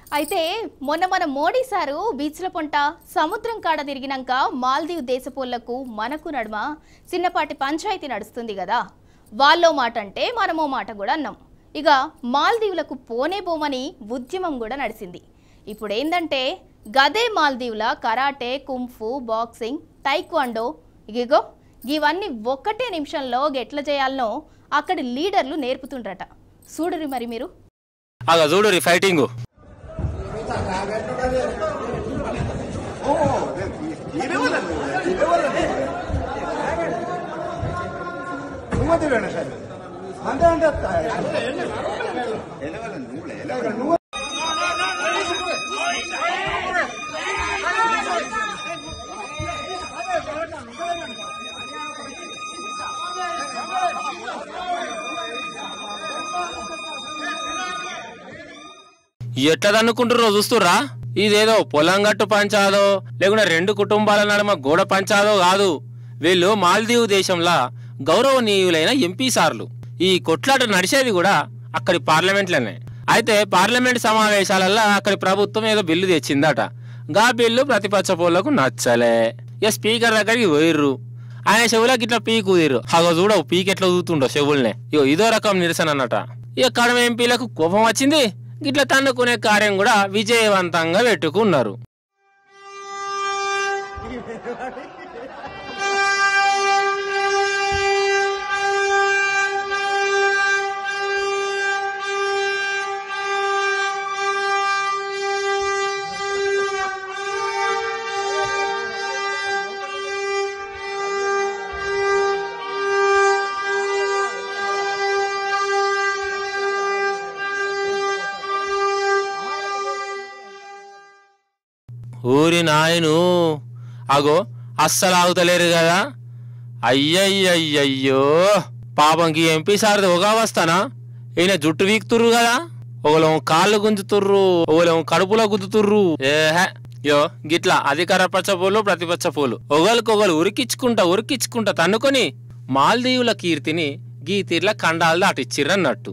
అయితే మొన్న మన మోడీ సారు బీచ్ల పొంట సముద్రం కాడ తిరిగినాక మాల్దీవ్ దేశపోళ్లకు మనకు నడుమ చిన్నపాటి పంచాయతీ నడుస్తుంది కదా వాళ్ళో మాట అంటే మనమో మాట కూడా అన్నాం ఇక మాల్దీవులకు పోనే పోమని ఉద్యమం కూడా నడిచింది ఇప్పుడు ఏందంటే గదే మాల్దీవుల కరాటే కుంఫు బాక్సింగ్ టైక్వాండో ఇగో ఇవన్నీ ఒక్కటే నిమిషంలో ఎట్లా చేయాలనో అక్కడి లీడర్లు నేర్పుతుండ్రట చూడరు మరి మీరు అగ చూడు రీ ఫైటింగ్ నువ్వు సార్ అంతే అంటే నువ్వు ఎట్లా దన్నుకుంటుర్రో చూస్తుర్రా ఇదేదో పొలం గట్టు పంచాదో లేకుంటే రెండు కుటుంబాల నడుమ గోడ పంచాదో కాదు వీళ్ళు మాల్దీవ్ దేశంలా గౌరవనీయులైన ఎంపీ సార్లు ఈ కొట్లాట నడిచేది కూడా అక్కడి పార్లమెంట్లోనే అయితే పార్లమెంట్ సమావేశాలల్లో అక్కడి ప్రభుత్వం ఏదో బిల్లు తెచ్చిందట గా బిల్లు ప్రతిపక్ష పోలకు నచ్చలే ఇక స్పీకర్ దగ్గరికి పోయిర్రు ఆయన చెవులకి ఇట్లా పీక్ ఊదిర్రు అగో చూడవు పీక్ ఎట్లా ఊదుతుండో చెవుల్నే ఇగో ఇదో రకం నిరసన అన్నట ఇక కడమ ఎంపీలకు కోపం వచ్చింది గిట్ల తన్నుకునే కార్యం కూడా విజయవంతంగా పెట్టుకున్నారు ఊరి నాయను అగో అస్సలు ఆగుతలేరు కదా అయ్యయ్యయ్యయ్యో పాపంకి ఎంపీ సార్ది ఒక వస్తానా ఈయన జుట్టు వీక్తుర్రు కదా ఒకలేం కాళ్ళు గుంజుతుర్రు ఒకలేం కడుపులో గుద్దుతుర్రు ఏహే యో గిట్లా అధికార పచ్చ పూలు ప్రతిపక్ష పూలు ఒకరికొకరు ఉరికించుకుంటా ఉరికించుకుంటా తన్నుకొని మాల్దీవుల కీర్తిని గీ తీర్ల కండాలు దాటిచ్చిర్రన్నట్టు